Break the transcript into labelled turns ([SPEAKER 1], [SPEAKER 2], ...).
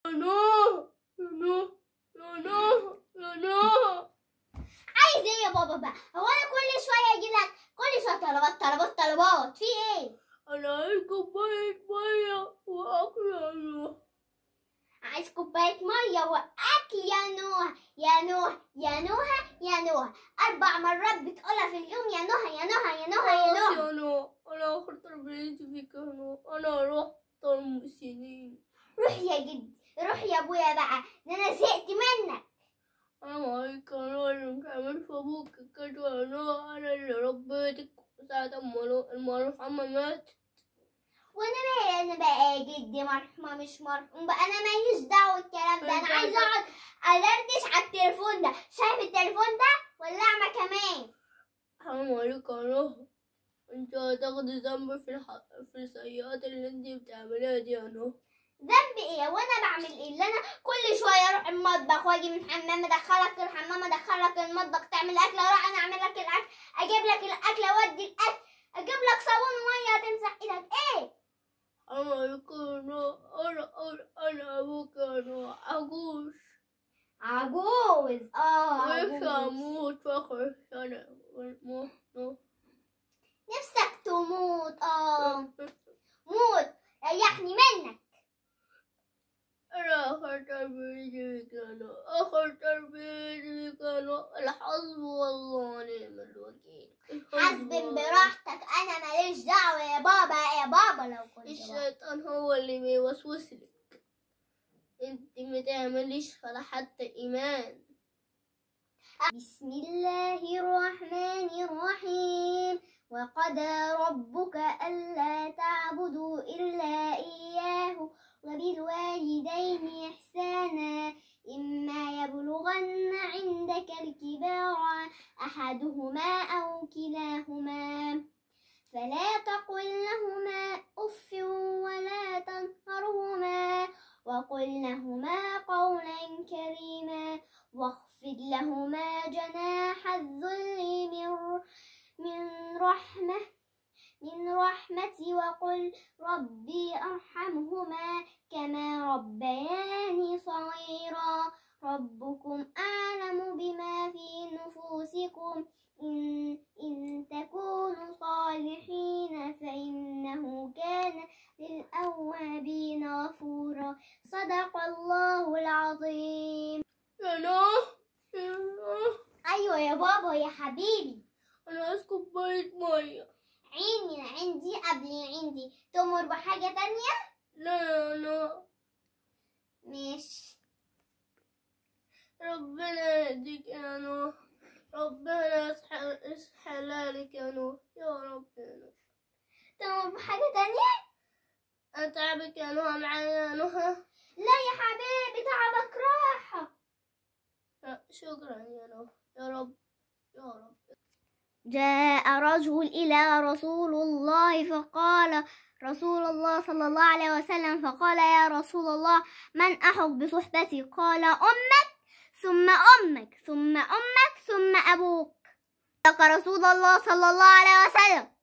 [SPEAKER 1] نو نو نو نو
[SPEAKER 2] عايز ايه يا بابا بقى هو انا كل شويه اجي لك كل شويه طلبات طلبات طلبات في ايه
[SPEAKER 1] أنا عايز كوباية مية وأكل يا نو
[SPEAKER 2] عايز كوبايه ميه واكل يا نوح يا نوح يا نوح يا نوح اربع مرات بتقولها في اليوم يا نوح يا نوح يا نوح يا
[SPEAKER 1] خلاص
[SPEAKER 2] نوح
[SPEAKER 1] يا نو أنا آخر تربيتي فيك يا نو أنا رحت المسنين
[SPEAKER 2] روح يا جدي روح يا ابويا بقى ده انا زهقت منك
[SPEAKER 1] أنا معاك أنا اللي متعمل في أبوك كده يا نو أنا اللي ربيتك ساعة ما لو- المرحومة مات
[SPEAKER 2] وانا مالي انا بقى يا جدي مرحومه مش مرحوم بقى انا ماليش دعوه الكلام ده انا
[SPEAKER 1] أنت-
[SPEAKER 2] عايزه اقعد ادردش على التليفون ده شايف التليفون ده واللعبه كمان
[SPEAKER 1] حرام عليك يا نو انت هتاخدي ذنب في الح... في السيئات اللي انت بتعمليها دي يا نو
[SPEAKER 2] ذنب ايه وانا بعمل ايه اللي انا كل شويه اروح المطبخ واجي من الحمام ادخلك الحمام ادخلك المطبخ تعمل اكل اروح انا اعمل لك الاكل اجيب لك الاكل اودي الاكل اجيب لك صابون وميه تمسح ايدك ايه
[SPEAKER 1] حرام عليك يا نو انا انا انا ابوك يا نو عجوز
[SPEAKER 2] عجوز اه
[SPEAKER 1] وش
[SPEAKER 2] عجوز
[SPEAKER 1] اموت في اخر سنة نو نو
[SPEAKER 2] نفسك تموت اه موت ريحني منك
[SPEAKER 1] انا اخر تربيتي كانوا اخر تربيتي كانوا الحظ والله ونعم الوكيل
[SPEAKER 2] حسب براحتك انا ماليش دعوه يا بابا يا بابا لو كنت بابا.
[SPEAKER 1] الشيطان هو اللي بيوسوس لك انت ما تعمليش ولا حتى ايمان
[SPEAKER 2] بسم الله الرحمن الرحيم وقضى ربك ألا تعبدوا إلا إياه وبالوالدين إحسانا إما يبلغن عندك الكبار أحدهما أو كلاهما فلا تقل لهما أف ولا تنهرهما وقل لهما قولا كريما واخفض لهما جناح الذل من من رحمة من رحمتي وقل ربي أرحمهما كما ربياني صغيرا ربكم أعلم بما في نفوسكم إن, إن تكونوا صالحين فإنه كان للأوابين غفورا صدق الله العظيم
[SPEAKER 1] يا نو يا نو
[SPEAKER 2] أيوة يا بابا يا حبيبي
[SPEAKER 1] انا عايز كوباية مية
[SPEAKER 2] عيني عندي قبل عندي تمر بحاجة تانية
[SPEAKER 1] لا يا نو
[SPEAKER 2] مش
[SPEAKER 1] ربنا يهديك يا نو ربنا يصح- يسحلالك يا نو يا رب يا نو
[SPEAKER 2] تمر بحاجة تانية
[SPEAKER 1] أتعبك يا نهى معايا يا نهى
[SPEAKER 2] لا يا حبيبي تعبك راحة
[SPEAKER 1] لا، شكرا يا نهى يا رب يا رب
[SPEAKER 2] جاء رجل إلى رسول الله فقال رسول الله صلى الله عليه وسلم فقال يا رسول الله من أحق بصحبتي قال أمك ثم أمك ثم أمك ثم أبوك صدق رسول الله صلى الله عليه وسلم